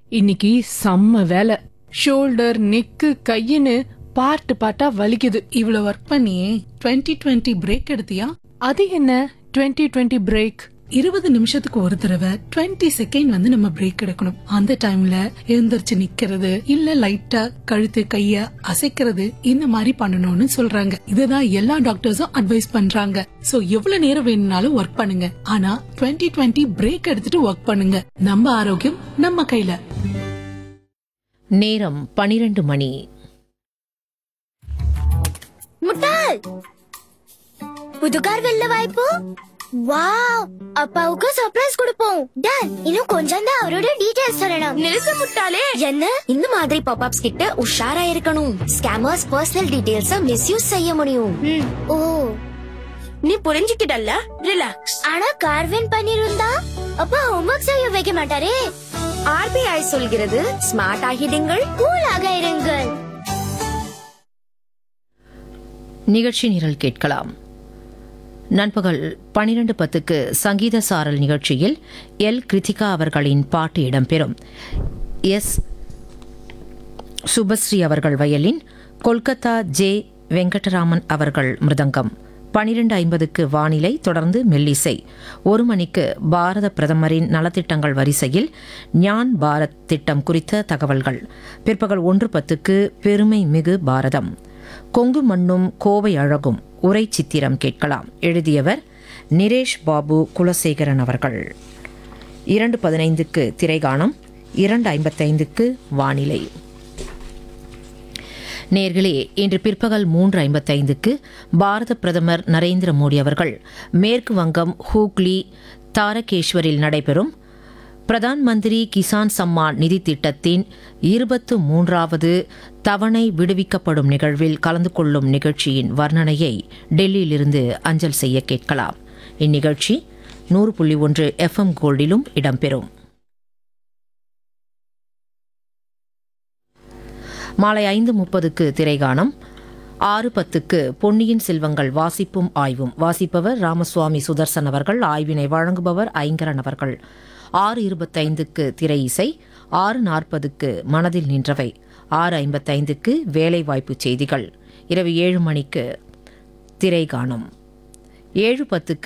இன்னைக்கு செம்ம வேலை ஷோல்டர் நெக்கு கையின்னு பார்ட் பார்ட்டா வலிக்குது இவ்வளவு ஒர்க் பண்ணி 2020 டுவெண்ட்டி பிரேக் எடுத்தியா அது என்ன 2020 டுவெண்ட்டி பிரேக் இருபது நிமிஷத்துக்கு ஒரு தடவை 20 செகண்ட் வந்து நம்ம பிரேக் எடுக்கணும் அந்த டைம்ல எழுந்திருச்சு நிக்கிறது இல்ல லைட்டா கழுத்து கைய அசைக்கிறது இந்த மாதிரி பண்ணணும்னு சொல்றாங்க இதுதான் எல்லா டாக்டர்ஸும் அட்வைஸ் பண்றாங்க சோ எவ்வளவு நேரம் வேணும்னாலும் ஒர்க் பண்ணுங்க ஆனா 2020 டுவெண்ட்டி பிரேக் எடுத்துட்டு ஒர்க் பண்ணுங்க நம்ம ஆரோக்கியம் நம்ம கையில நேரம் பனிரெண்டு மணி முட்டாள் புது கார் வெல்ல வாய்ப்பு வாவ் அப்பாவுக்கு சர்ப்ரைஸ் கொடுப்போம் டன் இன்னும் கொஞ்சம் தான் அவரோட டீடைல்ஸ் சொல்லணும் நிறுத்து முட்டாளே என்ன இந்த மாதிரி பாப்அப்ஸ் கிட்ட உஷாரா இருக்கணும் ஸ்கேமர்ஸ் பர்சனல் டீடைல்ஸ் மிஸ்யூஸ் செய்ய முடியும் ம், ஓ நீ புரிஞ்சுக்கிட்டல்ல ரிலாக்ஸ் ஆனா கார் வின் பண்ணிருந்தா அப்பா ஹோம்ஒர்க் செய்ய வைக்க மாட்டாரே ஆர்பிஐ சொல்கிறது ஸ்மார்ட் ஆகிடுங்கள் கூலாக இருங்கள் நிகழ்ச்சி நிரல் கேட்கலாம் நண்பகல் பனிரெண்டு பத்துக்கு சங்கீத சாரல் நிகழ்ச்சியில் எல் கிருத்திகா அவர்களின் பாட்டு இடம்பெறும் எஸ் சுபஸ்ரீ அவர்கள் வயலின் கொல்கத்தா ஜே வெங்கடராமன் அவர்கள் மிருதங்கம் பனிரெண்டு ஐம்பதுக்கு வானிலை தொடர்ந்து மெல்லிசை ஒரு மணிக்கு பாரத பிரதமரின் நலத்திட்டங்கள் வரிசையில் ஞான் பாரத் திட்டம் குறித்த தகவல்கள் பிற்பகல் ஒன்று பத்துக்கு பெருமை மிகு பாரதம் கொங்கு மண்ணும் கோவை அழகும் உரை சித்திரம் கேட்கலாம் எழுதியவர் நிரேஷ் பாபு குலசேகரன் அவர்கள் இரண்டு பதினைந்துக்கு திரைகாணம் இரண்டு ஐம்பத்தைந்துக்கு வானிலை நேர்களே இன்று பிற்பகல் மூன்று ஐம்பத்தைந்துக்கு பாரத பிரதமர் நரேந்திர மோடி அவர்கள் மேற்கு வங்கம் ஹூக்ளி தாரகேஸ்வரில் நடைபெறும் பிரதான் மந்திரி கிசான் சம்மான் நிதி திட்டத்தின் இருபத்து மூன்றாவது தவணை விடுவிக்கப்படும் நிகழ்வில் கலந்து கொள்ளும் நிகழ்ச்சியின் வர்ணனையை டெல்லியிலிருந்து அஞ்சல் செய்ய கேட்கலாம் இந்நிகழ்ச்சி நூறு புள்ளி ஒன்று எஃப்எம் கோல்டிலும் இடம்பெறும் மாலை ஐந்து முப்பதுக்கு திரைகாணம் ஆறு பத்துக்கு பொன்னியின் செல்வங்கள் வாசிப்பும் ஆய்வும் வாசிப்பவர் ராமசுவாமி சுதர்சன் அவர்கள் ஆய்வினை வழங்குபவர் ஐங்கரன் அவர்கள் ஆறு இருபத்தைந்துக்கு திரை இசை ஆறு நாற்பதுக்கு மனதில் நின்றவை ஆறு ஐம்பத்தைந்துக்கு வேலைவாய்ப்பு செய்திகள் இரவு ஏழு மணிக்கு திரைகாணம் ஏழு பத்துக்கு